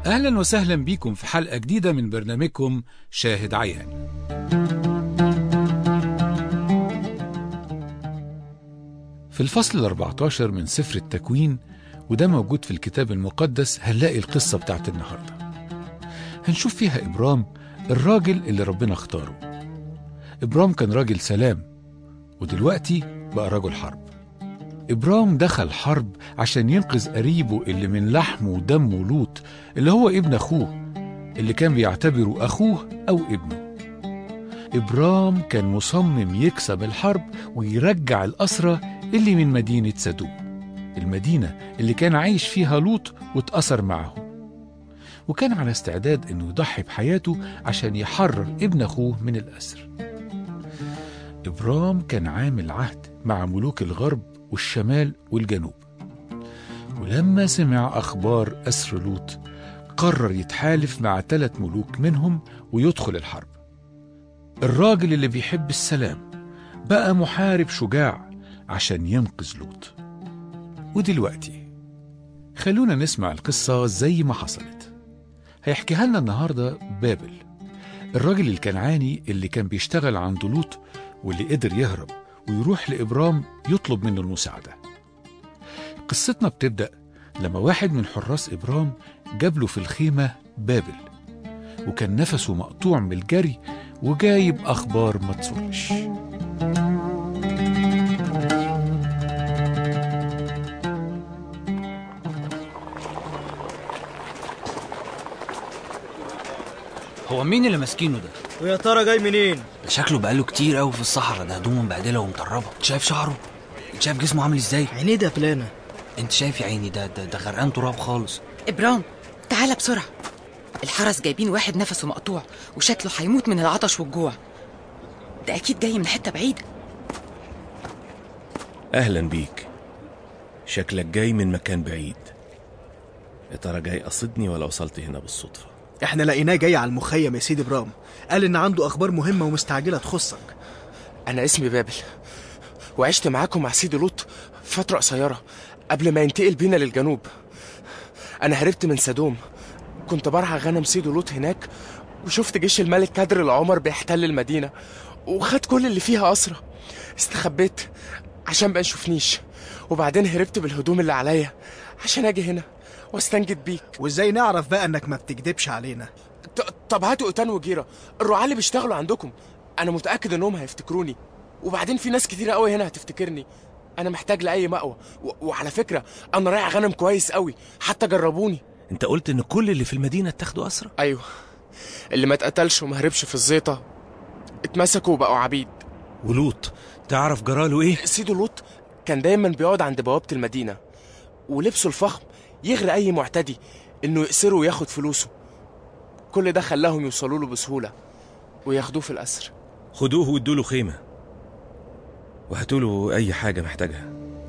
أهلا وسهلا بكم في حلقة جديدة من برنامجكم شاهد عيان في الفصل ال 14 من سفر التكوين وده موجود في الكتاب المقدس هنلاقي القصة بتاعت النهاردة هنشوف فيها إبرام الراجل اللي ربنا اختاره إبرام كان راجل سلام ودلوقتي بقى رجل حرب إبرام دخل حرب عشان ينقذ قريبه اللي من لحمه ودمه لوط اللي هو ابن أخوه اللي كان بيعتبره أخوه أو ابنه إبرام كان مصمم يكسب الحرب ويرجع الأسرة اللي من مدينة سدوم المدينة اللي كان عايش فيها لوط واتأثر معهم وكان على استعداد انه يضحي بحياته عشان يحرر ابن اخوه من الاسر ابرام كان عامل عهد مع ملوك الغرب والشمال والجنوب ولما سمع اخبار اسر لوط قرر يتحالف مع ثلاث ملوك منهم ويدخل الحرب الراجل اللي بيحب السلام بقى محارب شجاع عشان ينقذ لوط ودلوقتي خلونا نسمع القصة زي ما حصلت هيحكيها لنا النهاردة بابل الراجل الكنعاني اللي كان بيشتغل عند لوط واللي قدر يهرب ويروح لإبرام يطلب منه المساعدة قصتنا بتبدأ لما واحد من حراس إبرام جاب له في الخيمة بابل وكان نفسه مقطوع من الجري وجايب أخبار ما تسرش هو مين اللي ماسكينه ده؟ ويا ترى جاي منين؟ ده شكله بقاله كتير قوي في الصحراء ده هدومه مبهدله ومطربه انت شايف شعره؟ انت شايف جسمه عامل ازاي؟ عينيه ده فلانة انت شايف يا عيني ده ده, ده غرقان تراب خالص إبرام تعالى بسرعة الحرس جايبين واحد نفسه مقطوع وشكله هيموت من العطش والجوع ده أكيد جاي من حتة بعيدة أهلا بيك شكلك جاي من مكان بعيد يا ترى جاي قصدني ولا وصلت هنا بالصدفة احنا لقيناه جاي على المخيم يا سيدي برام قال ان عنده اخبار مهمة ومستعجلة تخصك أنا اسمي بابل وعشت معاكم مع سيدي لوط فترة قصيرة قبل ما ينتقل بينا للجنوب أنا هربت من سدوم كنت برعى غنم سيدي لوط هناك وشفت جيش الملك كدر العمر بيحتل المدينة وخد كل اللي فيها أسرة استخبيت عشان ما يشوفنيش وبعدين هربت بالهدوم اللي عليا عشان أجي هنا واستنجد بيك وازاي نعرف بقى انك ما بتكدبش علينا ط- طب هاتوا إيتان وجيرة الرعاة اللي بيشتغلوا عندكم أنا متأكد إنهم هيفتكروني وبعدين في ناس كتيرة قوي هنا هتفتكرني أنا محتاج لأي مأوى و... وعلى فكرة أنا رايع غنم كويس قوي حتى جربوني أنت قلت إن كل اللي في المدينة اتاخدوا أسرى أيوه اللي ما اتقتلش وما هربش في الزيطة اتمسكوا وبقوا عبيد ولوط تعرف جراله إيه؟ سيدو لوط كان دايما بيقعد عند بوابة المدينة ولبسه الفخم يغري أي معتدي إنه يأسره وياخد فلوسه كل ده خلاهم يوصلوا له بسهولة وياخدوه في الأسر خدوه وادوا له خيمة وهاتوا له أي حاجة محتاجها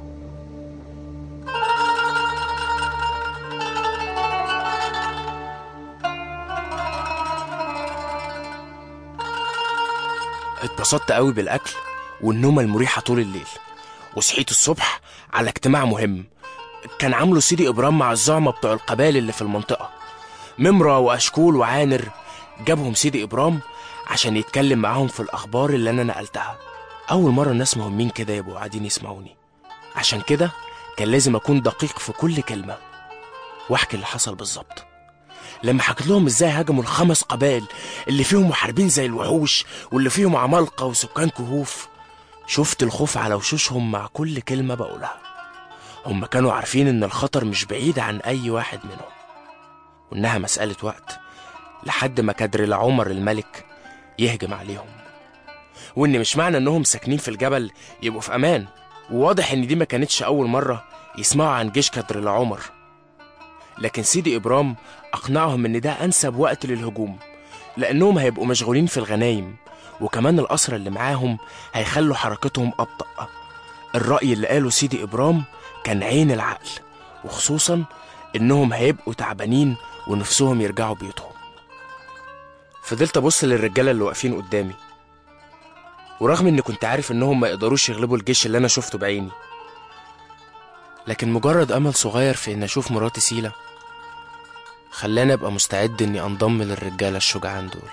اتبسطت قوي بالأكل والنومة المريحة طول الليل وصحيت الصبح على اجتماع مهم كان عامله سيدي إبرام مع الزعمة بتوع القبائل اللي في المنطقة ممرة وأشكول وعانر جابهم سيدي إبرام عشان يتكلم معاهم في الأخبار اللي أنا نقلتها أول مرة الناس مهمين كده يبقوا قاعدين يسمعوني عشان كده كان لازم أكون دقيق في كل كلمة وأحكي اللي حصل بالظبط لما حكيت لهم ازاي هاجموا الخمس قبائل اللي فيهم محاربين زي الوحوش واللي فيهم عمالقة وسكان كهوف شفت الخوف على وشوشهم مع كل كلمة بقولها هم كانوا عارفين ان الخطر مش بعيد عن اي واحد منهم وانها مسألة وقت لحد ما كدر العمر الملك يهجم عليهم وان مش معنى انهم ساكنين في الجبل يبقوا في امان وواضح ان دي ما كانتش اول مرة يسمعوا عن جيش كدر العمر لكن سيدي إبرام أقنعهم إن ده أنسب وقت للهجوم لأنهم هيبقوا مشغولين في الغنايم وكمان الأسرى اللي معاهم هيخلوا حركتهم أبطأ الرأي اللي قاله سيدي إبرام كان عين العقل وخصوصا إنهم هيبقوا تعبانين ونفسهم يرجعوا بيوتهم فضلت أبص للرجالة اللي واقفين قدامي ورغم إني كنت عارف إنهم ما يقدروش يغلبوا الجيش اللي أنا شفته بعيني لكن مجرد أمل صغير في إن أشوف مراتي سيلا خلاني ابقى مستعد اني انضم للرجاله الشجعان دول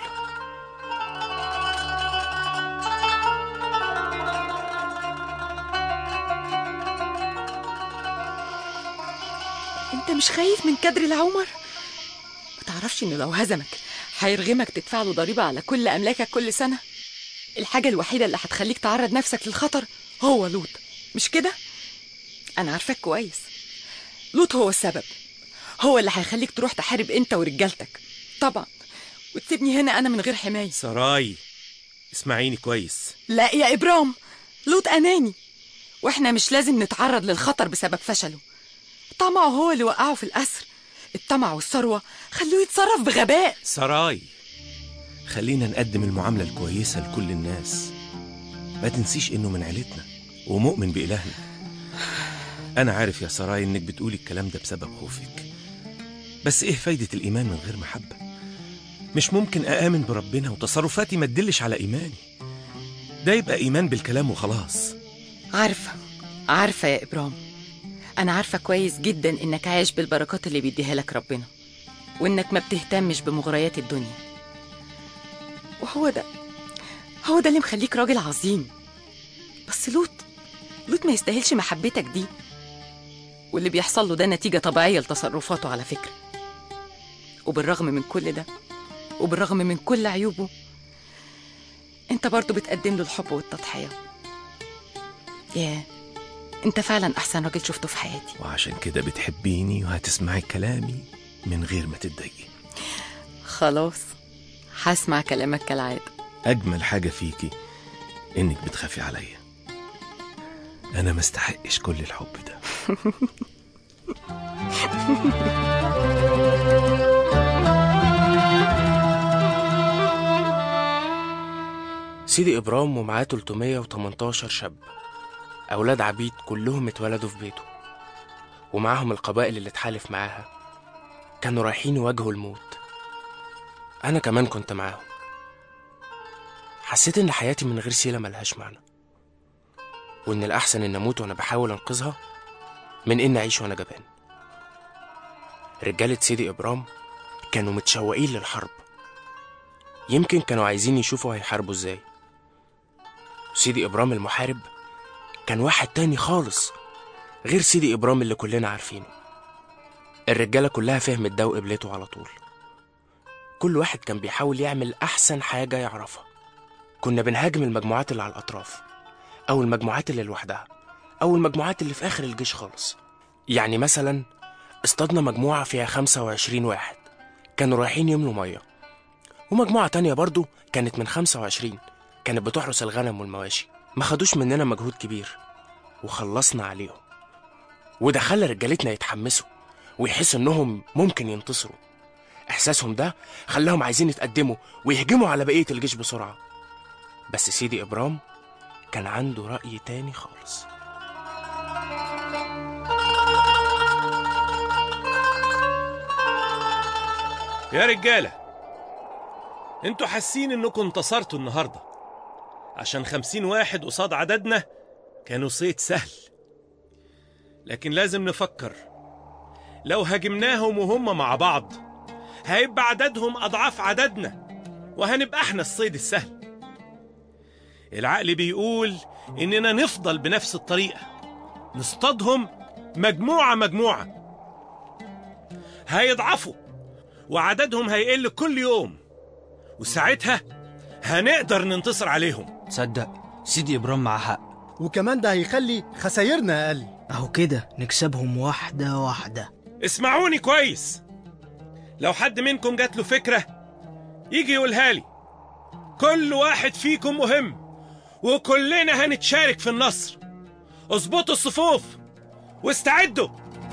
انت مش خايف من كدر العمر ما تعرفش انه لو هزمك هيرغمك تدفع له ضريبة على كل أملاكك كل سنة الحاجة الوحيدة اللي هتخليك تعرض نفسك للخطر هو لوط مش كده؟ أنا عارفاك كويس لوط هو السبب هو اللي هيخليك تروح تحارب أنت ورجالتك طبعا وتسيبني هنا أنا من غير حماية سراي اسمعيني كويس لا يا إبرام لوط أناني وإحنا مش لازم نتعرض للخطر بسبب فشله طمعه هو اللي وقعه في الأسر الطمع والثروة خلوه يتصرف بغباء سراي خلينا نقدم المعاملة الكويسة لكل الناس ما تنسيش انه من عيلتنا ومؤمن بإلهنا أنا عارف يا سراي إنك بتقولي الكلام ده بسبب خوفك بس إيه فايدة الإيمان من غير محبة؟ مش ممكن أآمن بربنا وتصرفاتي ما تدلش على إيماني ده يبقى إيمان بالكلام وخلاص عارفة عارفة يا إبرام أنا عارفة كويس جدا إنك عايش بالبركات اللي بيديها لك ربنا وإنك ما بتهتمش بمغريات الدنيا وهو ده هو ده اللي مخليك راجل عظيم بس لوط لوط ما يستاهلش محبتك دي واللي بيحصل له ده نتيجة طبيعية لتصرفاته على فكرة وبالرغم من كل ده وبالرغم من كل عيوبه انت برضه بتقدم له الحب والتضحية ياه انت فعلا احسن راجل شفته في حياتي وعشان كده بتحبيني وهتسمعي كلامي من غير ما تتضايقي خلاص هسمع كلامك كالعادة أجمل حاجة فيكي إنك بتخافي عليا أنا ما استحقش كل الحب ده سيدي إبرام ومعاه 318 شاب أولاد عبيد كلهم اتولدوا في بيته ومعاهم القبائل اللي اتحالف معاها كانوا رايحين يواجهوا الموت أنا كمان كنت معاهم حسيت إن حياتي من غير سيلة ملهاش معنى وإن الأحسن إن أموت وأنا بحاول أنقذها من إن أعيش وأنا جبان رجالة سيدي إبرام كانوا متشوقين للحرب يمكن كانوا عايزين يشوفوا هيحاربوا إزاي سيدي إبرام المحارب كان واحد تاني خالص غير سيدي إبرام اللي كلنا عارفينه الرجالة كلها فهمت ده وقبلته على طول كل واحد كان بيحاول يعمل أحسن حاجة يعرفها كنا بنهاجم المجموعات اللي على الأطراف أو المجموعات اللي لوحدها أو المجموعات اللي في آخر الجيش خالص يعني مثلا اصطادنا مجموعة فيها 25 واحد كانوا رايحين يملوا مية ومجموعة تانية برضو كانت من 25 كانت بتحرس الغنم والمواشي ما خدوش مننا مجهود كبير وخلصنا عليهم وده خلى رجالتنا يتحمسوا ويحسوا انهم ممكن ينتصروا احساسهم ده خلاهم عايزين يتقدموا ويهجموا على بقية الجيش بسرعة بس سيدي ابرام كان عنده رأي تاني خالص يا رجالة انتوا حاسين انكم انتصرتوا النهاردة عشان خمسين واحد قصاد عددنا كانوا صيد سهل لكن لازم نفكر لو هاجمناهم وهم مع بعض هيبقى عددهم أضعاف عددنا وهنبقى احنا الصيد السهل العقل بيقول إننا نفضل بنفس الطريقة نصطادهم مجموعة مجموعة هيضعفوا وعددهم هيقل كل يوم وساعتها هنقدر ننتصر عليهم تصدق سيدي إبرام معاه حق وكمان ده هيخلي خسايرنا أقل اهو كده نكسبهم واحدة واحدة اسمعوني كويس لو حد منكم جات له فكرة يجي يقولها لي كل واحد فيكم مهم وكلنا هنتشارك في النصر اظبطوا الصفوف واستعدوا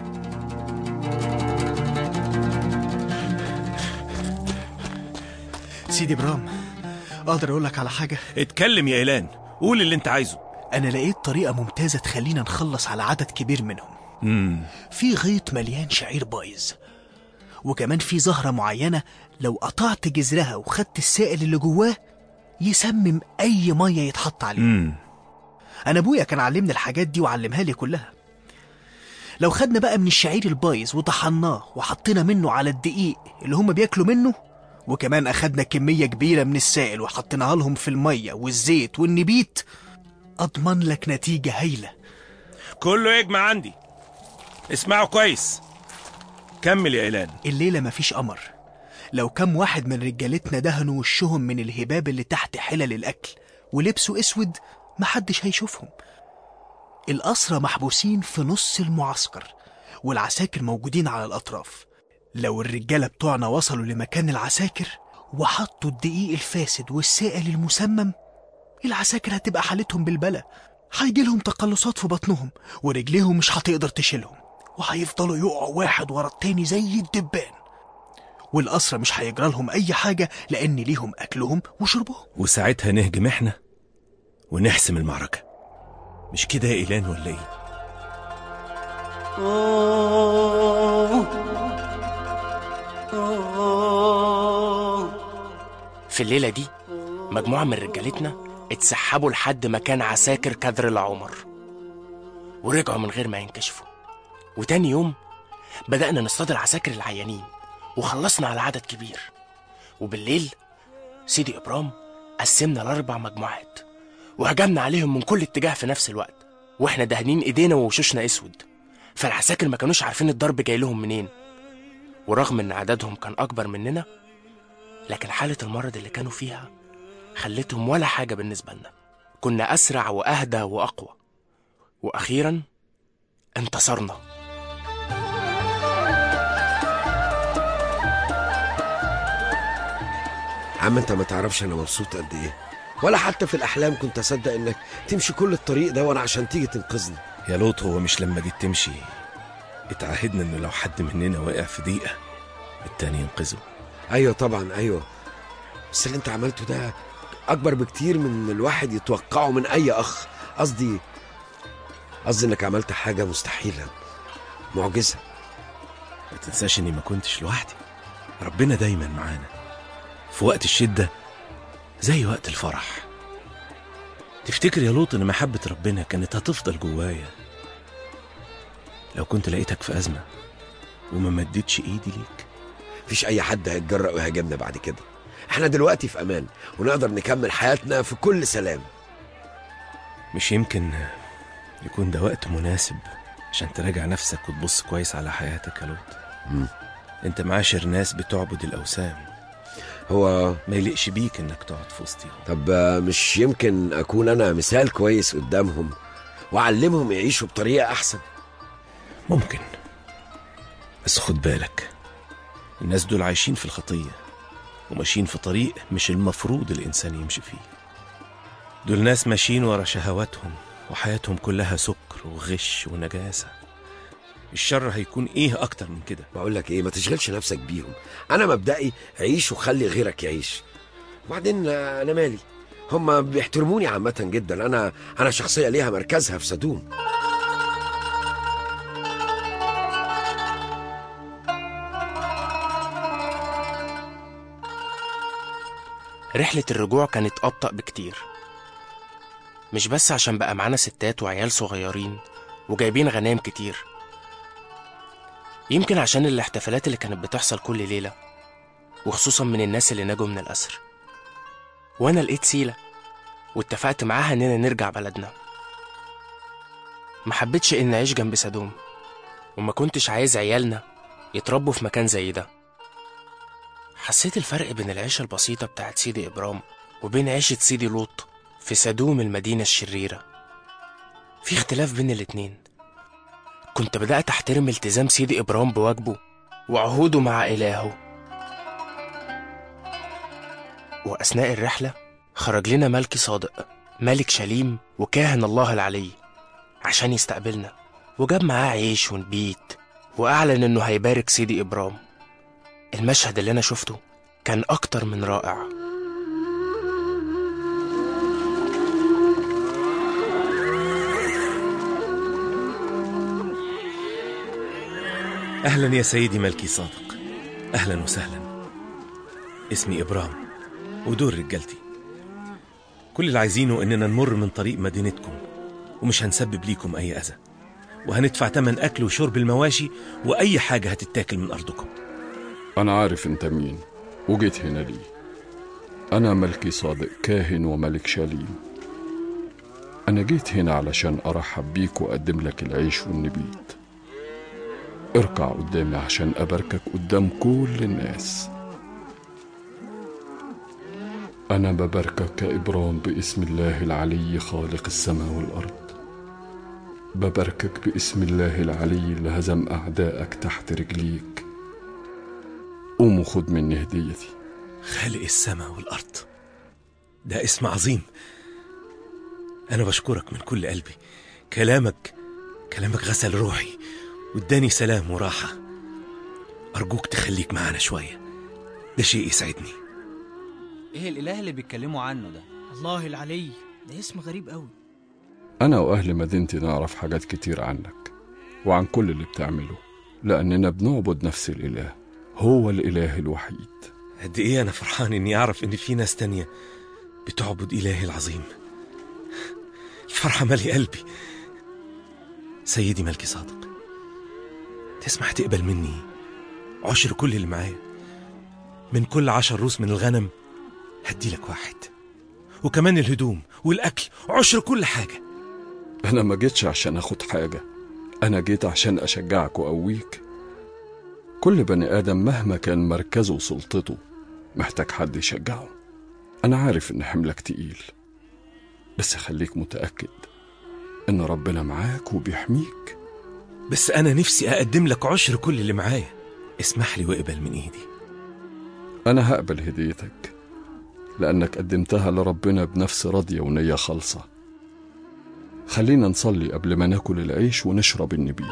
سيدي برام أقدر أقول لك على حاجة اتكلم يا إيلان قول اللي انت عايزه أنا لقيت طريقة ممتازة تخلينا نخلص على عدد كبير منهم امم في غيط مليان شعير بايظ وكمان في زهرة معينة لو قطعت جذرها وخدت السائل اللي جواه يسمم أي مية يتحط عليه امم أنا أبويا كان علمني الحاجات دي وعلمها لي كلها لو خدنا بقى من الشعير البايظ وطحناه وحطينا منه على الدقيق اللي هم بياكلوا منه وكمان أخدنا كمية كبيرة من السائل وحطيناها لهم في المية والزيت والنبيت أضمن لك نتيجة هايلة كله يجمع عندي اسمعوا كويس كمل يا إيلان الليلة مفيش قمر لو كم واحد من رجالتنا دهنوا وشهم من الهباب اللي تحت حلل الأكل ولبسوا أسود محدش هيشوفهم الأسرى محبوسين في نص المعسكر والعساكر موجودين على الأطراف لو الرجالة بتوعنا وصلوا لمكان العساكر وحطوا الدقيق الفاسد والسائل المسمم العساكر هتبقى حالتهم بالبلا هيجيلهم تقلصات في بطنهم ورجليهم مش هتقدر تشيلهم وهيفضلوا يقعوا واحد ورا التاني زي الدبان والأسرى مش هيجرى لهم أي حاجة لأن ليهم أكلهم وشربهم وساعتها نهجم احنا ونحسم المعركة مش كده يا إيلان ولا إيه؟ في الليلة دي مجموعة من رجالتنا اتسحبوا لحد مكان عساكر كدر العمر ورجعوا من غير ما ينكشفوا وتاني يوم بدأنا نصطاد العساكر العيانين وخلصنا على عدد كبير وبالليل سيدي إبرام قسمنا لأربع مجموعات وهجمنا عليهم من كل اتجاه في نفس الوقت واحنا دهنين ايدينا ووشوشنا اسود فالعساكر ما كانوش عارفين الضرب جاي لهم منين ورغم ان عددهم كان اكبر مننا لكن حالة المرض اللي كانوا فيها خلتهم ولا حاجة بالنسبة لنا كنا أسرع وأهدى وأقوى وأخيرا انتصرنا عم انت ما تعرفش انا مبسوط قد ايه ولا حتى في الاحلام كنت اصدق انك تمشي كل الطريق ده وانا عشان تيجي تنقذني يا لوط هو مش لما جيت تمشي اتعهدنا انه لو حد مننا وقع في ضيقة التاني ينقذه ايوه طبعا ايوه بس اللي انت عملته ده اكبر بكتير من الواحد يتوقعه من اي اخ قصدي قصدي انك عملت حاجه مستحيله معجزه ما تنساش اني ما كنتش لوحدي ربنا دايما معانا في وقت الشدة زي وقت الفرح تفتكر يا لوط ان محبة ربنا كانت هتفضل جوايا لو كنت لقيتك في أزمة وما مدتش ايدي ليك مفيش اي حد هيتجرأ ويهاجمنا بعد كده احنا دلوقتي في امان ونقدر نكمل حياتنا في كل سلام مش يمكن يكون ده وقت مناسب عشان تراجع نفسك وتبص كويس على حياتك يا لوط مم. انت معاشر ناس بتعبد الأوثان هو ما يليقش بيك انك تقعد في وسطهم طب آه، مش يمكن اكون انا مثال كويس قدامهم واعلمهم يعيشوا بطريقه احسن ممكن بس خد بالك الناس دول عايشين في الخطية وماشيين في طريق مش المفروض الإنسان يمشي فيه دول ناس ماشيين ورا شهواتهم وحياتهم كلها سكر وغش ونجاسة الشر هيكون إيه أكتر من كده بقول لك ايه ما تشغلش نفسك بيهم انا مبدئي عيش وخلي غيرك يعيش وبعدين آه، انا مالي هم بيحترموني عامة جدا انا انا شخصية ليها مركزها في سدوم رحلة الرجوع كانت أبطأ بكتير مش بس عشان بقى معانا ستات وعيال صغيرين وجايبين غنايم كتير يمكن عشان الاحتفالات اللي كانت بتحصل كل ليلة وخصوصا من الناس اللي نجوا من الأسر وأنا لقيت سيلة واتفقت معاها إننا نرجع بلدنا ما حبيتش إن أعيش جنب سدوم وما كنتش عايز عيالنا يتربوا في مكان زي ده حسيت الفرق بين العيشة البسيطة بتاعت سيدي إبرام وبين عيشة سيدي لوط في سدوم المدينة الشريرة في اختلاف بين الاتنين كنت بدأت أحترم التزام سيدي إبرام بواجبه وعهوده مع إلهه وأثناء الرحلة خرج لنا ملكي صادق ملك شليم وكاهن الله العلي عشان يستقبلنا وجاب معاه عيش ونبيت وأعلن إنه هيبارك سيدي إبرام المشهد اللي أنا شفته كان أكتر من رائع أهلا يا سيدي ملكي صادق أهلا وسهلا اسمي إبرام ودول رجالتي كل اللي عايزينه إننا نمر من طريق مدينتكم ومش هنسبب ليكم أي أذى وهندفع تمن أكل وشرب المواشي وأي حاجة هتتاكل من أرضكم أنا عارف أنت مين وجيت هنا ليه أنا ملكي صادق كاهن وملك شاليم أنا جيت هنا علشان أرحب بيك وأقدم لك العيش والنبيت اركع قدامي عشان أباركك قدام كل الناس أنا بباركك يا إبرام باسم الله العلي خالق السماء والأرض بباركك باسم الله العلي اللي هزم أعدائك تحت رجليك قوم وخد مني هديتي خالق السماء والأرض ده اسم عظيم أنا بشكرك من كل قلبي كلامك كلامك غسل روحي واداني سلام وراحة أرجوك تخليك معانا شوية ده شيء يسعدني ايه الاله اللي بيتكلموا عنه ده الله العلي ده اسم غريب قوي أنا وأهل مدينتي نعرف حاجات كتير عنك وعن كل اللي بتعمله لأننا بنعبد نفس الإله هو الإله الوحيد قد إيه أنا فرحان إني أعرف إن في ناس تانية بتعبد إلهي العظيم الفرحة مالي قلبي سيدي ملكي صادق تسمح تقبل مني عشر كل اللي معايا من كل عشر روس من الغنم هدي لك واحد وكمان الهدوم والأكل عشر كل حاجة أنا ما جيتش عشان أخد حاجة أنا جيت عشان أشجعك وأقويك كل بني آدم مهما كان مركزه وسلطته محتاج حد يشجعه أنا عارف إن حملك تقيل بس خليك متأكد إن ربنا معاك وبيحميك بس أنا نفسي أقدم لك عشر كل اللي معايا اسمح لي واقبل من إيدي أنا هقبل هديتك لأنك قدمتها لربنا بنفس راضية ونية خالصة خلينا نصلي قبل ما ناكل العيش ونشرب النبيت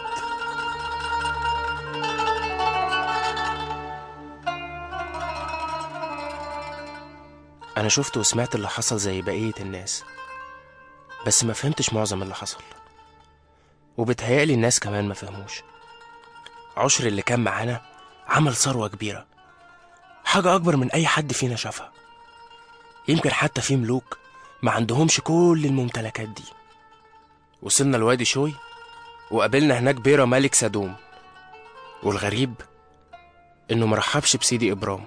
أنا شفت وسمعت اللي حصل زي بقية الناس بس ما فهمتش معظم اللي حصل وبتهيألي الناس كمان ما فهموش عشر اللي كان معانا عمل ثروة كبيرة حاجة أكبر من أي حد فينا شافها يمكن حتى في ملوك ما عندهمش كل الممتلكات دي وصلنا لوادي شوي وقابلنا هناك بيرة ملك سدوم والغريب إنه مرحبش بسيدي إبرام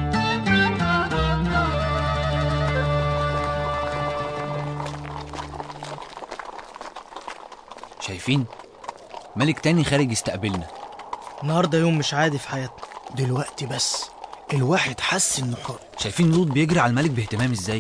شايفين ملك تاني خارج يستقبلنا النهارده يوم مش عادي في حياتنا دلوقتي بس الواحد حس انه حر شايفين لوط بيجري على الملك باهتمام ازاي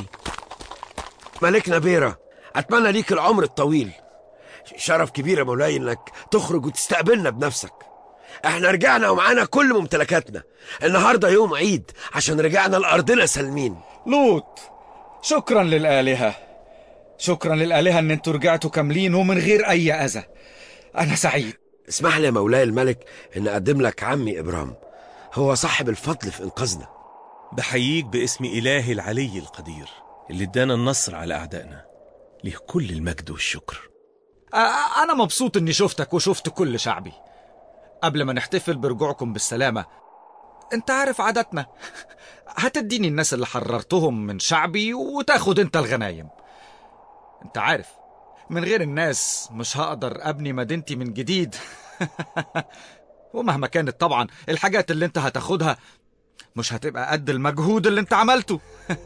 ملكنا بيرة أتمنى ليك العمر الطويل شرف كبير يا مولاي إنك تخرج وتستقبلنا بنفسك احنا رجعنا ومعانا كل ممتلكاتنا النهاردة يوم عيد عشان رجعنا لأرضنا سالمين لوط شكرا للآلهة شكرا للآلهة إن انتوا رجعتوا كاملين ومن غير أي أذى أنا سعيد اسمح لي يا مولاي الملك إن أقدم لك عمي إبرام هو صاحب الفضل في إنقاذنا بحييك باسم إلهي العلي القدير اللي ادانا النصر على أعدائنا ليه كل المجد والشكر أ- أنا مبسوط إني شفتك وشفت كل شعبي قبل ما نحتفل برجوعكم بالسلامة أنت عارف عاداتنا هتديني الناس اللي حررتهم من شعبي وتاخد أنت الغنايم أنت عارف من غير الناس مش هقدر أبني مدينتي من جديد ومهما كانت طبعا الحاجات اللي انت هتاخدها مش هتبقى قد المجهود اللي انت عملته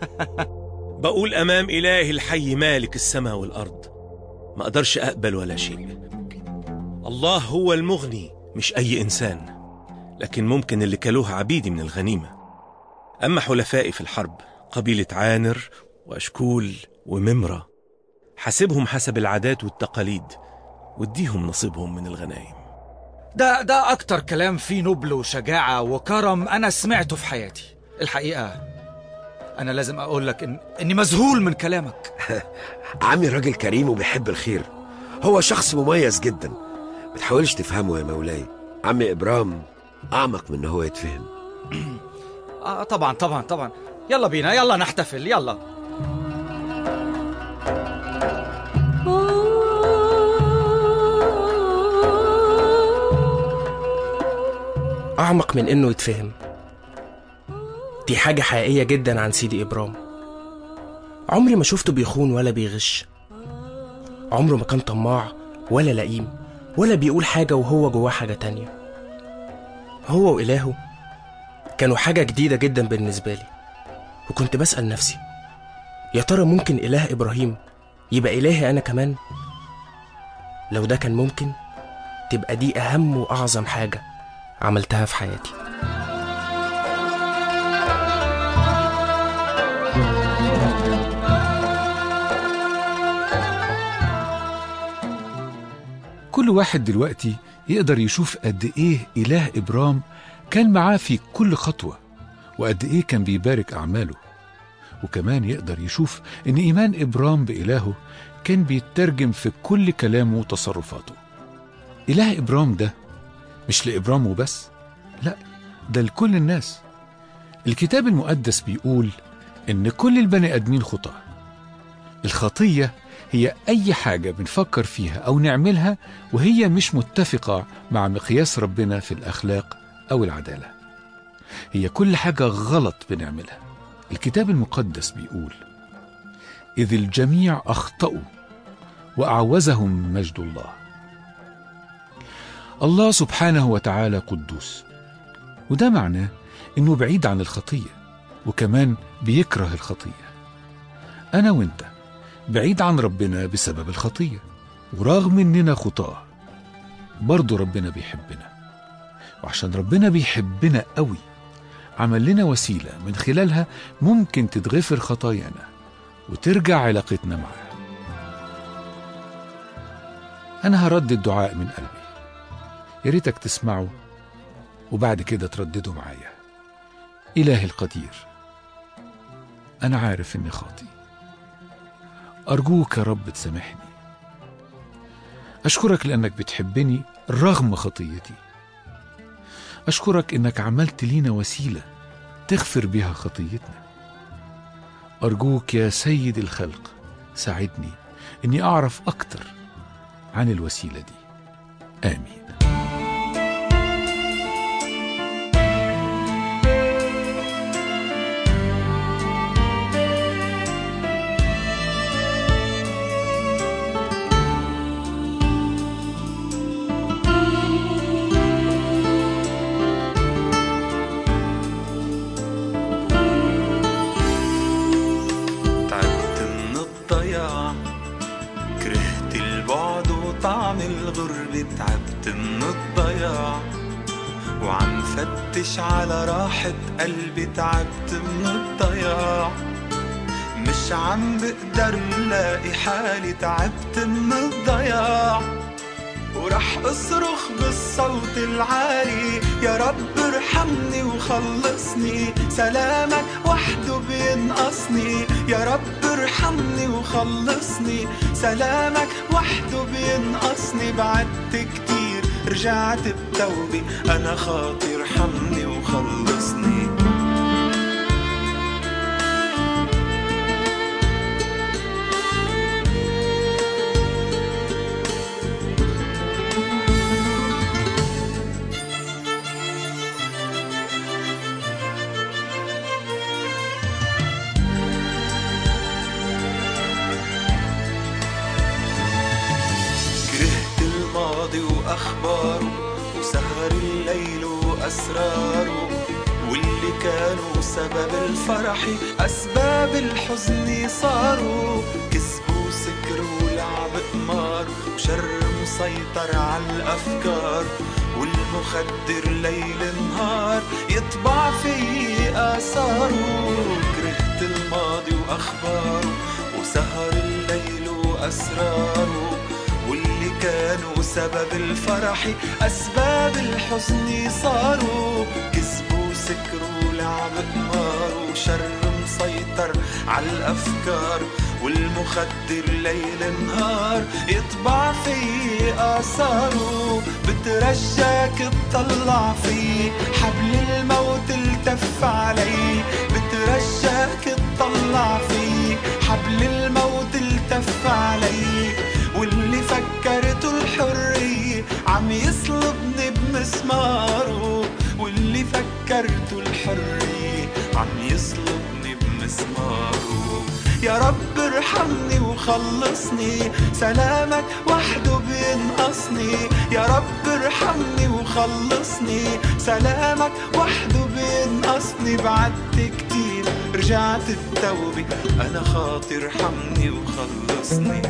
بقول أمام إلهي الحي مالك السماء والأرض ما أقدرش أقبل ولا شيء الله هو المغني مش أي إنسان لكن ممكن اللي كلوها عبيدي من الغنيمة أما حلفائي في الحرب قبيلة عانر وأشكول وممرة حاسبهم حسب العادات والتقاليد واديهم نصيبهم من الغنايم ده ده أكتر كلام فيه نبل وشجاعة وكرم أنا سمعته في حياتي الحقيقة أنا لازم أقول لك إن إني مذهول من كلامك عمي راجل كريم وبيحب الخير هو شخص مميز جدا ما تحاولش تفهمه يا مولاي عمي إبرام أعمق من إن هو يتفهم آه طبعا طبعا طبعا يلا بينا يلا نحتفل يلا أعمق من إنه يتفهم دي حاجة حقيقية جدا عن سيدي إبرام عمري ما شفته بيخون ولا بيغش عمره ما كان طماع ولا لئيم ولا بيقول حاجة وهو جواه حاجة تانية هو وإلهه كانوا حاجة جديدة جدا بالنسبة لي وكنت بسأل نفسي يا ترى ممكن إله إبراهيم يبقى إلهي أنا كمان لو ده كان ممكن تبقى دي أهم وأعظم حاجة عملتها في حياتي كل واحد دلوقتي يقدر يشوف قد ايه اله ابرام كان معاه في كل خطوه وقد ايه كان بيبارك اعماله وكمان يقدر يشوف ان ايمان ابرام بالهه كان بيترجم في كل كلامه وتصرفاته اله ابرام ده مش لابرام وبس لا ده لكل الناس الكتاب المقدس بيقول ان كل البني ادمين خطاه الخطيه هي أي حاجة بنفكر فيها أو نعملها وهي مش متفقة مع مقياس ربنا في الأخلاق أو العدالة. هي كل حاجة غلط بنعملها. الكتاب المقدس بيقول: إذ الجميع أخطأوا وأعوزهم مجد الله. الله سبحانه وتعالى قدوس. وده معناه إنه بعيد عن الخطية وكمان بيكره الخطية. أنا وأنت بعيد عن ربنا بسبب الخطية ورغم إننا خطاة برضه ربنا بيحبنا وعشان ربنا بيحبنا قوي عمل لنا وسيلة من خلالها ممكن تتغفر خطايانا وترجع علاقتنا معاه أنا هردد دعاء من قلبي يا ريتك تسمعه وبعد كده تردده معايا إلهي القدير أنا عارف إني خاطئ أرجوك يا رب تسامحني أشكرك لأنك بتحبني رغم خطيتي أشكرك إنك عملت لينا وسيلة تغفر بها خطيتنا أرجوك يا سيد الخلق ساعدني إني أعرف أكتر عن الوسيلة دي آمين تعبت من الضياع كرهت البعد وطعم الغربة تعبت من الضياع وعم فتش على راحة قلبي تعبت من الضياع مش عم بقدر لاقي حالي تعبت من الضياع ورح اصرخ بالصوت العالي يا رب ارحمني وخلصني سلامك وحده بينقصني يا رب ارحمني وخلصني سلامك وحده بينقصني بعدت كتير رجعت بتوبي انا خاطي ارحمني وخلصني كرهت الماضي وأخباره وسهر الليل وأسراره واللي كانوا سبب الفرح أسباب الحزن صاروا كذب وسكر ولعب قمار وشر مسيطر على الأفكار والمخدر ليل نهار يطبع في آثاره كرهت الماضي وأخباره وسهر الليل وأسراره واللي كانوا سبب الفرح أسباب الحزن صاروا كذب وسكر ولعب قمار وشر مسيطر على الأفكار والمخدر ليل نهار يطبع في آثاره بترجاك تطلع في حبل الموت التف علي بترجاك تطلع في حبل الموت التف علي واللي فكرته الحرية عم يصلبني بمسماره واللي فكرته الحرية عم يصلبني بمسماره يا رب ارحمني وخلصني سلامك وحده بينقصني يا رب ارحمني وخلصني سلامك وحده بينقصني بعدت كتير رجعت بتوبة أنا خاطر ارحمني وخلصني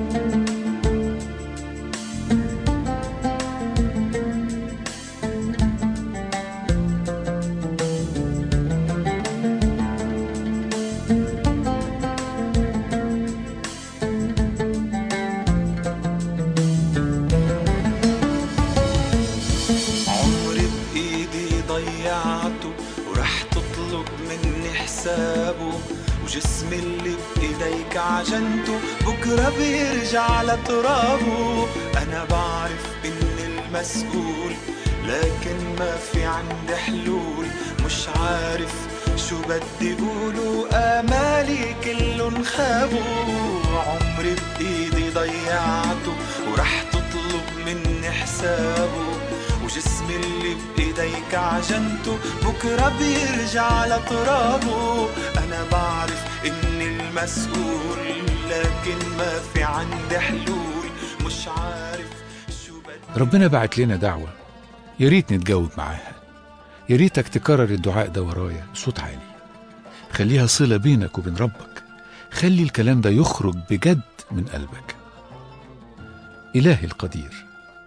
عمري بإيدي ضيعته ورح تطلب مني حسابه وجسمي اللي بإيديك عجنته بكرة بيرجع لترابه أنا بعرف إني المسؤول لكن ما في عندي حلول مش عارف شو بدي قوله آمالي كلن خابوا عمري بإيدي ضيعته ورح تطلب مني حسابه وجسمي اللي بإيديك عجنته بكرة بيرجع لترابه أنا بعرف إني المسؤول لكن ما في عندي حلول مش عارف شو بدي ربنا بعت لنا دعوة يا ريت نتجاوب معاها يا ريتك تكرر الدعاء ده ورايا بصوت عالي خليها صلة بينك وبين ربك خلي الكلام ده يخرج بجد من قلبك إلهي القدير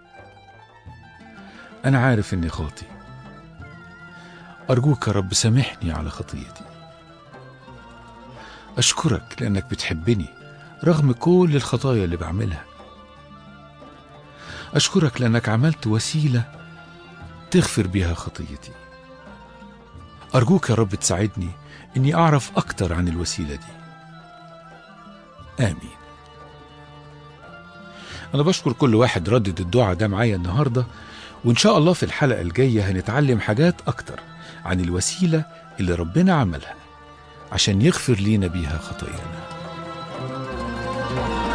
أنا عارف إني خاطي أرجوك يا رب سامحني على خطيتي أشكرك لأنك بتحبني رغم كل الخطايا اللي بعملها أشكرك لأنك عملت وسيلة تغفر بيها خطيتي أرجوك يا رب تساعدني إني أعرف أكتر عن الوسيلة دي آمين أنا بشكر كل واحد ردد الدعاء ده معايا النهاردة وإن شاء الله في الحلقة الجاية هنتعلم حاجات أكتر عن الوسيلة اللي ربنا عملها عشان يغفر لينا بيها خطايانا